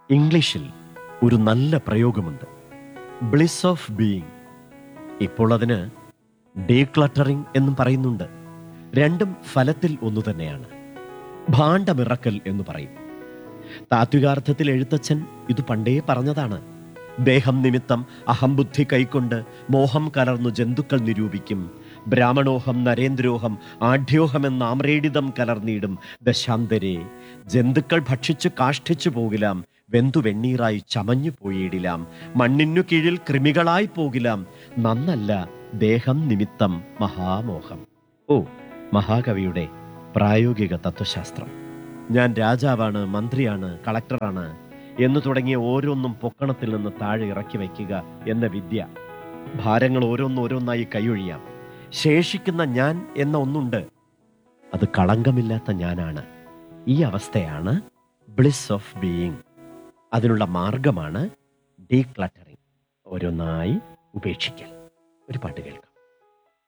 ഇംഗ്ലീഷിൽ ഒരു നല്ല പ്രയോഗമുണ്ട് ബ്ലിസ് ഓഫ് ബീയിങ് ഇപ്പോൾ അതിന് ഡീക്ലട്ടറിംഗ് എന്നും പറയുന്നുണ്ട് രണ്ടും ഫലത്തിൽ ഒന്നു തന്നെയാണ് ഭാണ്ഡമിറക്കൽ എന്ന് പറയും താത്വികാർത്ഥത്തിൽ എഴുത്തച്ഛൻ ഇത് പണ്ടേ പറഞ്ഞതാണ് ദേഹം നിമിത്തം അഹംബുദ്ധി കൈക്കൊണ്ട് മോഹം കലർന്നു ജന്തുക്കൾ നിരൂപിക്കും ബ്രാഹ്മണോഹം നരേന്ദ്രോഹം ആഢ്യോഹം ആമ്രേഡിതം കലർന്നിടും ദശാന്തരെ ജന്തുക്കൾ ഭക്ഷിച്ചു കാഷ്ടിച്ചു പോകിലാം വെന്തു വെണ്ണീറായി ചമഞ്ഞു പോയിടിലാം മണ്ണിനു കീഴിൽ കൃമികളായി പോകിലാം നന്നല്ല ദേഹം നിമിത്തം മഹാമോഹം ഓ മഹാകവിയുടെ പ്രായോഗിക തത്വശാസ്ത്രം ഞാൻ രാജാവാണ് മന്ത്രിയാണ് കളക്ടറാണ് എന്ന് തുടങ്ങിയ ഓരോന്നും പൊക്കണത്തിൽ നിന്ന് താഴെ ഇറക്കി വയ്ക്കുക എന്ന വിദ്യ ഭാരങ്ങൾ ഓരോന്നോരോന്നായി കൈയൊഴിയാം ശേഷിക്കുന്ന ഞാൻ എന്ന ഒന്നുണ്ട് അത് കളങ്കമില്ലാത്ത ഞാനാണ് ഈ അവസ്ഥയാണ് ബ്ലിസ് ഓഫ് ബീയിങ് അതിനുള്ള മാർഗമാണ് ഡീക്ലട്ടറിങ് ഓരോന്നായി ഉപേക്ഷിക്കൽ ഒരു പാട്ട് കേൾക്കാം